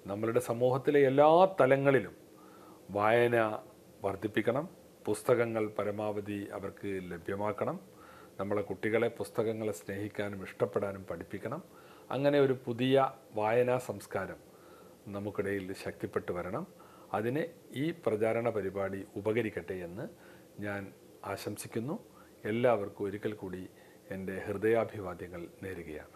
നമ്മളുടെ സമൂഹത്തിലെ എല്ലാ തലങ്ങളിലും വായന വർദ്ധിപ്പിക്കണം പുസ്തകങ്ങൾ പരമാവധി അവർക്ക് ലഭ്യമാക്കണം നമ്മളെ കുട്ടികളെ പുസ്തകങ്ങളെ സ്നേഹിക്കാനും ഇഷ്ടപ്പെടാനും പഠിപ്പിക്കണം അങ്ങനെ ഒരു പുതിയ വായനാ സംസ്കാരം നമുക്കിടയിൽ ശക്തിപ്പെട്ടു വരണം അതിന് ഈ പ്രചാരണ പരിപാടി ഉപകരിക്കട്ടെ എന്ന് ഞാൻ ആശംസിക്കുന്നു എല്ലാവർക്കും ഒരിക്കൽ കൂടി എൻ്റെ ഹൃദയാഭിവാദ്യങ്ങൾ നേരുകയാണ്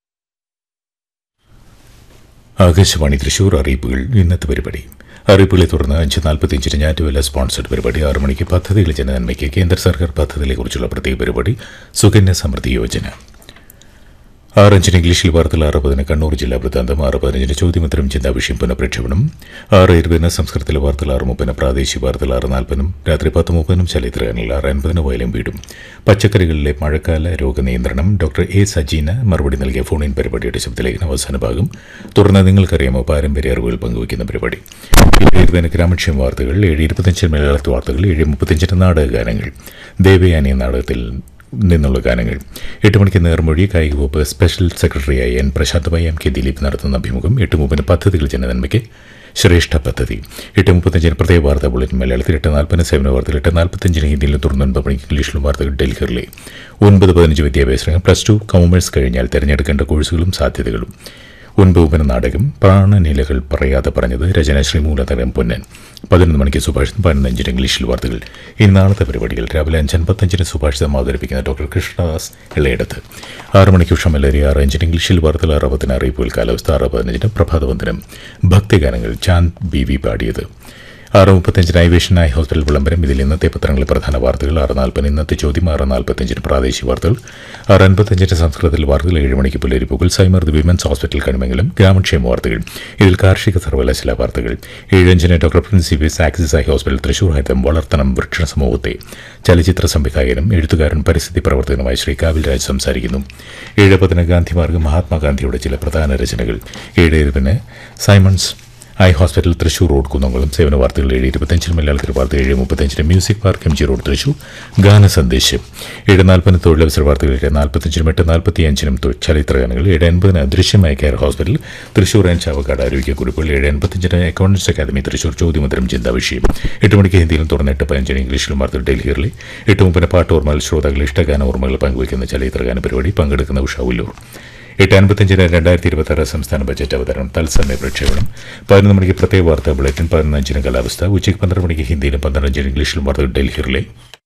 ആകാശവാണി തൃശൂർ അറിയിപ്പുകൾ ഇന്നത്തെ പരിപാടി അറിയിപ്പുകളെ തുടർന്ന് അഞ്ച് നാൽപ്പത്തിയഞ്ചിന് ഞാറ്റുവല്ല സ്പോൺസർഡ് പരിപാടി ആറ് മണിക്ക് പദ്ധതികൾ ജനനന്മയ്ക്ക് കേന്ദ്ര സർക്കാർ പദ്ധതികളെക്കുറിച്ചുള്ള പ്രത്യേക പരിപാടി സുകന്യ സമൃദ്ധി യോജന ആറഞ്ചിന് ഇംഗ്ലീഷിൽ വാർത്തകൾ ആറ് പതിന് കണ്ണൂർ ജില്ലാ വൃത്താന്തം ആറ് പതിനഞ്ചിന് ചോദ്യമുത്തരം ചിന്താ വിഷയം പുനഃപ്രക്ഷേപണം ആറ് ഇരുപതിന് സംസ്കൃതത്തിലെ വാർത്തകൾ ആറ് മുപ്പതിന് പ്രാദേശിക വാർത്തകൾ ആറ് നാൽപ്പതിനും രാത്രി പത്ത് മുപ്പതിനും ചലച്ചിത്രഗാനങ്ങൾ ആറ് അൻപതിന് വയലും വീടും പച്ചക്കറികളിലെ മഴക്കാല രോഗനിയന്ത്രണം ഡോക്ടർ എ സജീന മറുപടി നൽകിയ ഫോൺ ഇൻ പരിപാടിയുടെ ശബ്ദലേഖന അവസാന ഭാഗം തുടർന്ന് നിങ്ങൾക്കറിയാമോ പാരമ്പര്യ അറിവുകൾ പങ്കുവയ്ക്കുന്ന പരിപാടി ഏഴ് ഇരുപതിന് ഗ്രാമക്ഷേമ വാർത്തകൾ ഏഴ് ഇരുപത്തഞ്ചിന് മലയാളത്തിൽ വാർത്തകൾ ഏഴ് മുപ്പത്തഞ്ചിന് നാടകഗാനങ്ങൾ ദേവയാനി നാടകത്തിൽ നിന്നുള്ള ഗാനങ്ങൾ എട്ട് മണിക്ക് നേർമൊഴി കായിക വകുപ്പ് സ്പെഷ്യൽ സെക്രട്ടറിയായി എൻ പ്രശാന്തമായി എം കെ ദിലീപ് നടത്തുന്ന അഭിമുഖം എട്ട് മുപ്പതിന് പദ്ധതികൾ ജനനന്മയ്ക്ക് ശ്രേഷ്ഠ പദ്ധതി എട്ട് മുപ്പത്തഞ്ചിന് പ്രത്യേക വാർത്താ ബുള്ളറ്റിൻ മലയാളത്തിൽ എട്ട് നാൽപ്പതിന് സേവന വാർത്തകൾ എട്ട് നാൽപ്പത്തഞ്ചിന് ഹിന്ദിയിലും തുടർന്ന് ഒൻപത് മണിക്ക് ഇംഗ്ലീഷിലും വാർത്തകൾ ഡൽഹിയിലെ ഒൻപത് പതിനഞ്ച് വിദ്യാഭ്യാസ രംഗം പ്ലസ് ടു കൊമേഴ്സ് കഴിഞ്ഞാൽ തിരഞ്ഞെടുക്കേണ്ട കോഴ്സുകളും സാധ്യതകളും ഒൻപൂപന നാടകം പ്രാണനിലകൾ പറയാതെ പറഞ്ഞത് രചന ശ്രീമൂലതരം പൊന്നൻ പതിനൊന്ന് മണിക്ക് സുഭാഷിതം പതിനഞ്ചിന് ഇംഗ്ലീഷിൽ വാർത്തകൾ ഇനി നാളത്തെ പരിപാടികൾ രാവിലെ അഞ്ച് അൻപത്തഞ്ചിന് സുഭാഷിതം അവതരിപ്പിക്കുന്ന ഡോക്ടർ കൃഷ്ണദാസ് ഇളയടത്ത് ആറ് മണിക്ക് ഉഷമലരി ആറ് അഞ്ചിന് ഇംഗ്ലീഷിൽ വാർത്തകൾ ആറ് പത്തിന് അറിയിപ്പുകൾ കാലാവസ്ഥ ആറ് പതിനഞ്ചിന് പ്രഭാതവന്ദനം ഭക്തിഗാനങ്ങൾ ചാന്ദ് ബി വി പാടിയത് ആറ് മുപ്പത്തഞ്ചിന് ഐവേഷൻ ഐ ഹോസ്പിറ്റൽ വിളംബരം ഇതിൽ ഇന്നത്തെ പത്രങ്ങളിലെ പ്രധാന വാർത്തകൾ ആറ് നാൽപ്പതിന് ഇന്നത്തെ ചോദ്യം ആറ് നാൽപ്പത്തഞ്ചിന് പ്രാദേശിക വാർത്തകൾ ആറ് അൻപത്തഞ്ചിന് സംസ്കൃതത്തിൽ വാർത്തകൾ ഏഴ് മണിക്ക് പുലരിപ്പുകൾ സൈമർദ് വിമൻസ് ഹോസ്പിറ്റൽ കണിമംഗലം ഗ്രാമക്ഷേമ വാർത്തകൾ ഇതിൽ കാർഷിക സർവകലാശാല വാർത്തകൾ ഏഴഞ്ചിന് ഡോക്ടർ പ്രിൻസിപ്പീസ് ആക്സിസ് ഐ ഹോസ്പിറ്റൽ തൃശൂർ ഹൈതം വളർത്തണം വൃക്ഷ സമൂഹത്തെ ചലച്ചിത്ര സംവിധായകനും എഴുത്തുകാരൻ പരിസ്ഥിതി പ്രവർത്തകനുമായ ശ്രീ കാവിൽ രാജ് സംസാരിക്കുന്നു ഏഴ് പതിന് ഗാന്ധിമാർഗ് മഹാത്മാഗാന്ധിയുടെ ചില പ്രധാന രചനകൾ ഏഴ് ഇരുപതിന് സൈമൺസ് eye hospital Thrissur road Kunnamkulam സേവന വാർത്തകൾ ഏഴ് ഇരുപത്തഞ്ചിന് മലയാളത്തിൽ വാർത്ത ഏഴ് മുപ്പത്തഞ്ചിന് music park M G road Thrissur ഗാന സന്ദേശം ഏഴ് നാൽപ്പതിന് തൊഴിലവസര വാർത്തകൾ ഏഴ് നാൽപ്പത്തഞ്ചിനും എട്ട് നാൽപ്പത്തി അഞ്ചിനും ചലച്ചിത്രഗാനങ്ങൾ ഏഴ് എൺപതിന് ദൃശ്യമായ care hospital Thrissur and Chavakkad ആരോഗ്യക്കുറിപ്പുകൾ ഏഴ് എൺപത്തഞ്ചിന് അക്കൗണ്ടൻസ് അക്കാദമി തൃശൂർ ചോദ്യമുദ്രം ചിന്താ വിഷയം എട്ട് മണിക്ക് ഹിന്ദിയിലും തുറന്ന് എട്ട് പതിനഞ്ചിന് ഇംഗ്ലീഷിലും വാർത്തകൾ ഡൽഹിയിലെ എട്ട് മുപ്പതിന് പാട്ട് ഓർമ്മകൾ ശ്രോതാക്കൾ ഇഷ്ടഗാന ഓർമ്മകൾ പങ്കുവയ്ക്കുന്ന ചലച്ചിത്രഗാന പരിപാടി പങ്കെടുക്കുന്ന ഉഷ ഉല്ലൂർ എട്ട് അൻപത്തഞ്ചിന് രണ്ടായിരത്തി ഇരുപത്തി ആറ് സംസ്ഥാന ബജറ്റ് അവതരണം തത്സമയ പ്രക്ഷേപണം പതിനൊന്ന് മണിക്ക് പ്രത്യേക വാർത്താ ബുള്ളറ്റിൻ പതിനഞ്ചിന് കാലാവസ്ഥ ഉച്ചയ്ക്ക് പന്ത്രണ്ട് മണിക്ക് ഹിന്ദിയിലും പന്ത്രണ്ടഞ്ചിന് ഇംഗ്ലീഷിലും വാർത്തകൾ ഡൽഹിയിലെ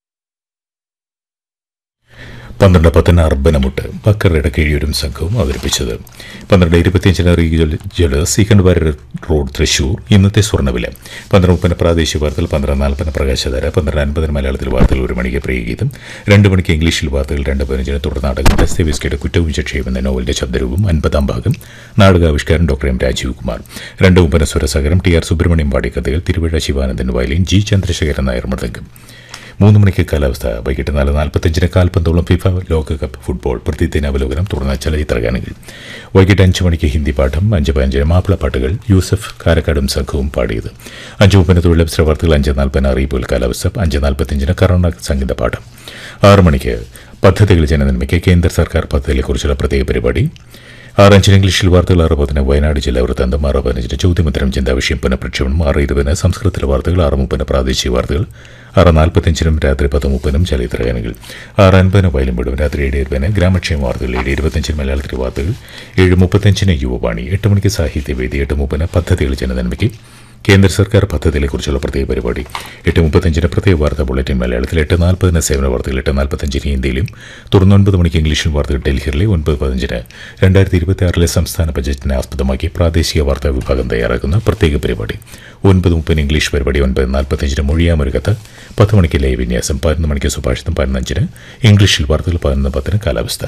പന്ത്രണ്ട് പത്തിന് അർബനമുട്ട് ബക്കറുടെ കീഴിയൊരും സംഘവും അവതരിപ്പിച്ചത് പന്ത്രണ്ട് ഇരുപത്തിയഞ്ചിന് റീഗൽ ജ്വല്ലേഴ്സ് സീക്കണ്ട് വാര റോഡ് തൃശൂർ ഇന്നത്തെ സ്വർണ്ണവില പന്ത്രണ്ട് മുപ്പതിന് പ്രാദേശിക വാർത്തകൾ പന്ത്രണ്ട് നാൽപ്പതിന് പ്രകാശധാര പന്ത്രണ്ട് അൻപതിന് മലയാളത്തിൽ വാർത്തകൾ ഒരു മണിക്ക് പ്രിയഗീതം രണ്ട് മണിക്ക് ഇംഗ്ലീഷിൽ വാർത്തകൾ രണ്ട് പതിനഞ്ചിന് തുടർ നാടകം ദസ്തേവിസ്കയുടെ കുറ്റവും ശിക്ഷയും എന്ന നോവലിന്റെ ശബ്ദരൂപം അൻപതാം ഭാഗം നാടകാവിഷ്കാരൻ ഡോക്ടർ എം രാജീവ് കുമാർ രണ്ട് മുപ്പതിന് സ്വരസഹകരം ടി ആർ സുബ്രഹ്മണ്യം പാടി കഥകൾ തിരുവഴ ശിവാനന്ദൻ വയലിൻ ജി ചന്ദ്രശേഖരൻ നായർ മൃദംഗം മൂന്ന് മണിക്ക് കാലാവസ്ഥ വൈകിട്ട് നാല് നാൽപ്പത്തഞ്ചിന് കാൽപന്തോളം ഫിഫ ലോകകപ്പ് ഫുട്ബോൾ പ്രതിദിന അവലോകനം തുടർന്ന് ചലച്ചിത്രഗാനങ്ങൾ വൈകിട്ട് അഞ്ച് മണിക്ക് ഹിന്ദി പാഠം അഞ്ച് പതിനഞ്ചിന് മാപ്പിളപ്പാട്ടുകൾ യൂസഫ് കാരക്കാടും സംഘവും പാടിയത് അഞ്ച് മുപ്പതിന് തൊഴിലവസര വാർത്തകൾ അഞ്ച് നാൽപ്പതിന് അറിയിപ്പുകൾ കാലാവസ്ഥ അഞ്ച് നാൽപ്പത്തഞ്ചിന് കർണാടക സംഗീത പാഠം ആറ് മണിക്ക് പദ്ധതികൾ ജനനന്മയ്ക്ക് കേന്ദ്ര സർക്കാർ പദ്ധതികളെക്കുറിച്ചുള്ള പ്രത്യേക പരിപാടി ആറ് അഞ്ചിന് ഇംഗ്ലീഷിൽ വാർത്തകൾ ആറ് പതിന് വയനാട് ജില്ലാ വൃത്താന്തം ആറ് പതിനഞ്ചിന് ചോദ്യമുത്തരം ചിന്താ വിഷയം പുനഃപ്രക്ഷേപണം ആറ് ഇരുപതിന് സംസ്കൃതത്തിലെ വാർത്തകൾ ആറ് മുപ്പതിന് പ്രാദേശിക വാർത്തകൾ ആറ് നാൽപ്പത്തഞ്ചിനും രാത്രി പത്ത് മുപ്പതിനും ചലച്ചിത്രഗാനങ്ങൾ ആറ് അൻപതിന് വയലും വിടും രാത്രി ഏഴ് ഇരുപതിന് ഗ്രാമക്ഷേമ വാർത്തകൾ ഏഴ് ഇരുപത്തഞ്ചിന് മലയാളത്തിലെ വാർത്തകൾ ഏഴ് മുപ്പത്തഞ്ചിന് യുവവാണി എട്ട് മണിക്ക് സാഹിത്യവേദി എട്ട് മുപ്പതിന് പദ്ധതികൾ ജനനന്മയ്ക്ക് കേന്ദ്ര സർക്കാർ പദ്ധതികളെക്കുറിച്ചുള്ള പ്രത്യേക പരിപാടി എട്ട് മുപ്പത്തഞ്ചിന് പ്രത്യേക വാർത്താ ബുള്ളറ്റിൻ മലയാളത്തിൽ എട്ട് നാൽപ്പതിന് സേവന വാർത്തകൾ എട്ട് നാൽപ്പത്തഞ്ചിന് ഹിന്ദിയിലും തുടർന്ന് ഒൻപത് മണിക്ക് ഇംഗ്ലീഷിൽ വാർത്തകൾ ഡൽഹിയിലെ ഒൻപത് പതിനഞ്ചിന് രണ്ടായിരത്തി ഇരുപത്തി ആറിലെ സംസ്ഥാന ബജറ്റിനെ ആസ്പദമാക്കി പ്രാദേശിക വാർത്താ വിഭാഗം തയ്യാറാക്കുന്ന പ്രത്യേക പരിപാടി ഒൻപത് മുപ്പതിന് ഇംഗ്ലീഷ് പരിപാടി ഒൻപത് നാൽപ്പത്തഞ്ചിന് മൊഴിയാമൊരുക്കത്ത് പത്ത് മണിക്ക് ലൈവ് വിന്യാസം പതിനൊന്ന് മണിക്ക് സുഭാഷിതം പതിനഞ്ചിന് ഇംഗ്ലീഷിൽ വാർത്തകൾ പതിനൊന്ന് പത്തിന് കാലാവസ്ഥ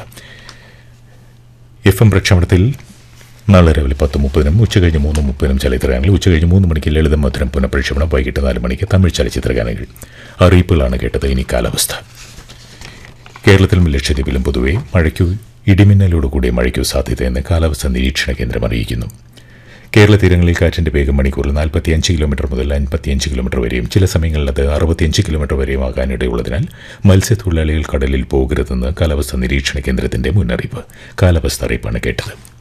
എഫ് എം പ്രക്ഷേപണത്തിൽ നാളെ രാവിലെ പത്ത് മുപ്പതിനും ഉച്ചകഴിഞ്ഞ് മൂന്ന് മുപ്പതിനും ചലച്ചിത്രഗാനങ്ങൾ ഉച്ചകഴിഞ്ഞ് മൂന്ന് മണിക്ക് ലളിതം മധുരം പുനഃപ്രക്ഷേപണം വൈകിട്ട് നാല് മണിക്ക് തമിഴ് ചലച്ചിത്രഗാനങ്ങൾ അറിയിപ്പുകളാണ് കേട്ടത് ഇനി കാലാവസ്ഥ കേരളത്തിലും ലക്ഷദ്വീപിലും പൊതുവെ മഴയ്ക്കു ഇടിമിന്നലോടുകൂടിയ മഴയ്ക്കു സാധ്യതയെന്ന് കാലാവസ്ഥാ നിരീക്ഷണ കേന്ദ്രം അറിയിക്കുന്നു കേരള തീരങ്ങളിൽ കാറ്റിന്റെ വേഗം മണിക്കൂറിൽ നാൽപ്പത്തിയഞ്ച് കിലോമീറ്റർ മുതൽ അൻപത്തിയഞ്ച് കിലോമീറ്റർ വരെയും ചില സമയങ്ങളിൽ അത് അറുപത്തിയഞ്ച് കിലോമീറ്റർ വരെയും ആകാനിടയുള്ളതിനാൽ മത്സ്യത്തൊഴിലാളികൾ കടലിൽ പോകരുതെന്ന് കാലാവസ്ഥാ നിരീക്ഷണ കേന്ദ്രത്തിന്റെ മുന്നറിയിപ്പ് കാലാവസ്ഥ അറിയിപ്പാണ് കേട്ടത്